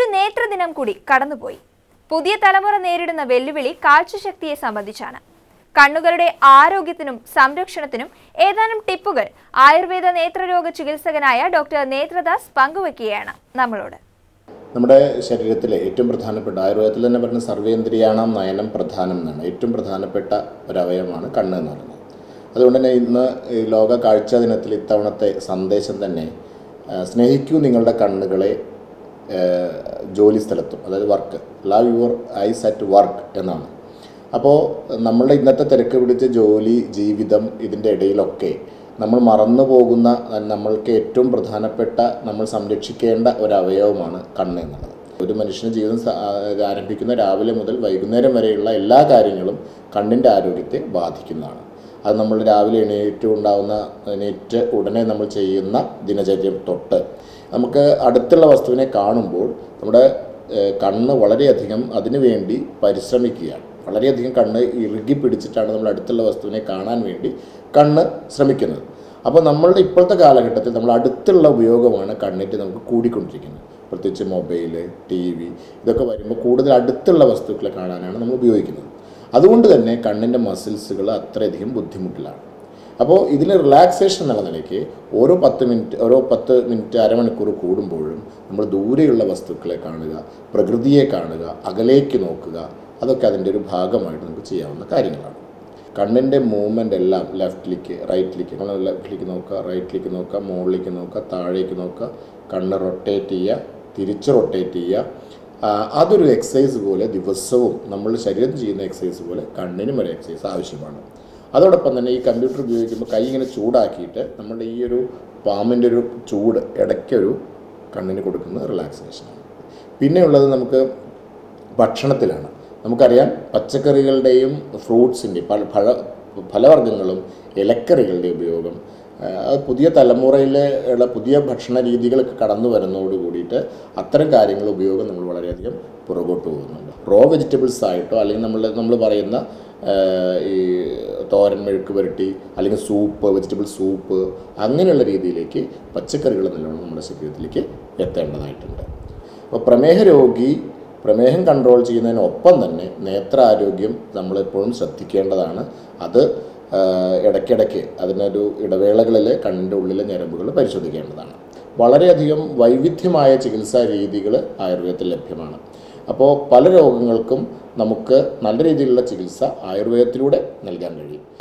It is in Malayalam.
നേത്രദിനം കൂടി കടന്നുപോയി പുതിയ തലമുറ നേരിടുന്ന വെല്ലുവിളി കാഴ്ചശക്തിയെ സംബന്ധിച്ചാണ് കണ്ണുകളുടെ ആരോഗ്യത്തിനും സംരക്ഷണത്തിനും ഏതാനും ടിപ്പുകൾ ആയുർവേദ നേത്രരോഗ ചികിത്സകനായ ഡോക്ടർ നേത്രദാസ് പങ്കുവയ്ക്കുകയാണ് നമ്മളോട് നമ്മുടെ ശരീരത്തിലെ ഏറ്റവും പ്രധാനപ്പെട്ട ആയുർവേദത്തിൽ തന്നെ പറയുന്ന സർവേന്ദ്രിയാണാം നയനം പ്രധാനം എന്നാണ് ഏറ്റവും പ്രധാനപ്പെട്ട ഒരു അവയവമാണ് കണ്ണ് എന്ന് പറയുന്നത് അതുകൊണ്ട് തന്നെ ഇന്ന് ഈ ലോക കാഴ്ച ദിനത്തിൽ ഇത്തവണത്തെ സന്ദേശം തന്നെ ആ, സ്നേഹിക്കൂ നിങ്ങളുടെ കണ്ണുകളെ ആ, ജോലി സ്ഥലത്തും അതായത് work love your eyes at work എന്നാണ് അപ്പോൾ നമ്മളുടെ ഇന്നത്തെ തിരക്ക് പിടിച്ച ജോലി ജീവിതം ഇതിൻ്റെ ഇടയിലൊക്കെ നമ്മൾ മറന്നു പോകുന്ന നമ്മൾക്ക് ഏറ്റവും പ്രധാനപ്പെട്ട നമ്മൾ സംരക്ഷിക്കേണ്ട ഒരു അവയവമാണ് കണ്ണ് എന്നുള്ളത് ഒരു മനുഷ്യന് ജീവിതം സ- ആ, ആരംഭിക്കുന്ന രാവിലെ മുതൽ വൈകുന്നേരം വരെയുള്ള എല്ലാ കാര്യങ്ങളും കണ്ണിൻ്റെ ആരോഗ്യത്തെ ബാധിക്കുന്നതാണ് അത് നമ്മൾ രാവിലെ എണീറ്റ് ഉണ്ടാകുന്ന എണീറ്റ് ഉടനെ നമ്മൾ ചെയ്യുന്ന ദിനചര്യം തൊട്ട് നമുക്ക് അടുത്തുള്ള വസ്തുവിനെ കാണുമ്പോൾ നമ്മുടെ ഏഹ്, കണ്ണ് വളരെയധികം അതിനു വേണ്ടി പരിശ്രമിക്കുകയാണ് വളരെയധികം കണ്ണ് ഇറുകി പിടിച്ചിട്ടാണ് നമ്മൾ അടുത്തുള്ള വസ്തുവിനെ കാണാൻ വേണ്ടി കണ്ണ് ശ്രമിക്കുന്നത് അപ്പോൾ നമ്മളുടെ ഇപ്പോഴത്തെ കാലഘട്ടത്തിൽ നമ്മൾ അടുത്തുള്ള ഉപയോഗമാണ് കണ്ണിട്ട് നമുക്ക് കൂടിക്കൊണ്ടിരിക്കുന്നത് പ്രത്യേകിച്ച് മൊബൈല് ടി വി ഇതൊക്കെ വരുമ്പോൾ കൂടുതൽ അടുത്തുള്ള വസ്തുക്കളെ കാണാനാണ് നമ്മൾ ഉപയോഗിക്കുന്നത് അതുകൊണ്ട് തന്നെ കണ്ണിൻ്റെ മസിൽസുകൾ അത്രയധികം ബുദ്ധിമുട്ടിലാണ് അപ്പോൾ ഇതിൽ റിലാക്സേഷൻ എന്നുള്ള നിലയ്ക്ക് ഓരോ പത്ത് മിനിറ്റ് ഓരോ പത്ത് മിനിറ്റ് അരമണിക്കൂർ കൂടുമ്പോഴും നമ്മൾ ദൂരെയുള്ള വസ്തുക്കളെ കാണുക പ്രകൃതിയെ കാണുക അകലേക്ക് നോക്കുക അതൊക്കെ അതിൻ്റെ ഒരു ഭാഗമായിട്ട് നമുക്ക് ചെയ്യാവുന്ന കാര്യങ്ങളാണ് കണ്ണിൻ്റെ മൂവ്മെൻ്റ് എല്ലാം ലെഫ്റ്റിലേക്ക് റൈറ്റിലേക്ക് നമ്മൾ ലെഫ്റ്റിലേക്ക് നോക്കുക റൈറ്റിലേക്ക് നോക്കുക മുകളിലേക്ക് നോക്കുക താഴേക്ക് നോക്കുക കണ്ണ് റൊട്ടേറ്റ് ചെയ്യുക തിരിച്ച് റൊട്ടേറ്റ് ചെയ്യുക ആ, അതൊരു എക്സസൈസ് പോലെ ദിവസവും നമ്മൾ ശരീരത്തിൽ ചെയ്യുന്ന എക്സസൈസ് പോലെ കണ്ണിനും ഒരു എക്സസൈസ് ആവശ്യമാണ് അതോടൊപ്പം തന്നെ ഈ കമ്പ്യൂട്ടർ ഉപയോഗിക്കുമ്പോൾ കൈ ഇങ്ങനെ ചൂടാക്കിയിട്ട് നമ്മുടെ ഈ ഒരു പാമ്പിൻ്റെ ഒരു ചൂട് ഇടയ്ക്കൊരു കണ്ണിന് കൊടുക്കുന്ന റിലാക്സേഷനാണ് പിന്നെയുള്ളത് നമുക്ക് ഭക്ഷണത്തിലാണ് നമുക്കറിയാം പച്ചക്കറികളുടെയും ഫ്രൂട്ട്സിൻ്റെയും പല ഫല ഫലവർഗ്ഗങ്ങളും ഇലക്കറികളുടെ ഉപയോഗം ആ, അത് പുതിയ തലമുറയിൽ ഉള്ള പുതിയ ഭക്ഷണ രീതികളൊക്കെ കടന്നു വരുന്നതോട് കൂടിയിട്ട് അത്തരം കാര്യങ്ങൾ ഉപയോഗം നമ്മൾ വളരെയധികം പുറകോട്ട് പോകുന്നുണ്ട് റോ വെജിറ്റബിൾസ് ആയിട്ടോ അല്ലെങ്കിൽ നമ്മൾ നമ്മൾ പറയുന്ന ആ, ഈ തോരൻ മെഴുക്ക് പുരട്ടി അല്ലെങ്കിൽ സൂപ്പ് വെജിറ്റബിൾ സൂപ്പ് അങ്ങനെയുള്ള രീതിയിലേക്ക് പച്ചക്കറികൾ നല്ലോണം നമ്മുടെ ശരീരത്തിലേക്ക് എത്തേണ്ടതായിട്ടുണ്ട് അപ്പോൾ പ്രമേഹ രോഗി പ്രമേഹം കൺട്രോൾ ചെയ്യുന്നതിനൊപ്പം തന്നെ നേത്രാരോഗ്യം നമ്മളെപ്പോഴും ശ്രദ്ധിക്കേണ്ടതാണ് അത് ആ, ഇടയ്ക്കിടയ്ക്ക് അതിനൊരു ഇടവേളകളിൽ കണ്ണിൻ്റെ ഉള്ളിലെ ഞരമ്പുകൾ പരിശോധിക്കേണ്ടതാണ് വളരെയധികം വൈവിധ്യമായ ചികിത്സാ രീതികൾ ആയുർവേദത്തിൽ ലഭ്യമാണ് അപ്പോൾ പല രോഗങ്ങൾക്കും നമുക്ക് നല്ല രീതിയിലുള്ള ചികിത്സ ആയുർവേദത്തിലൂടെ നൽകാൻ കഴിയും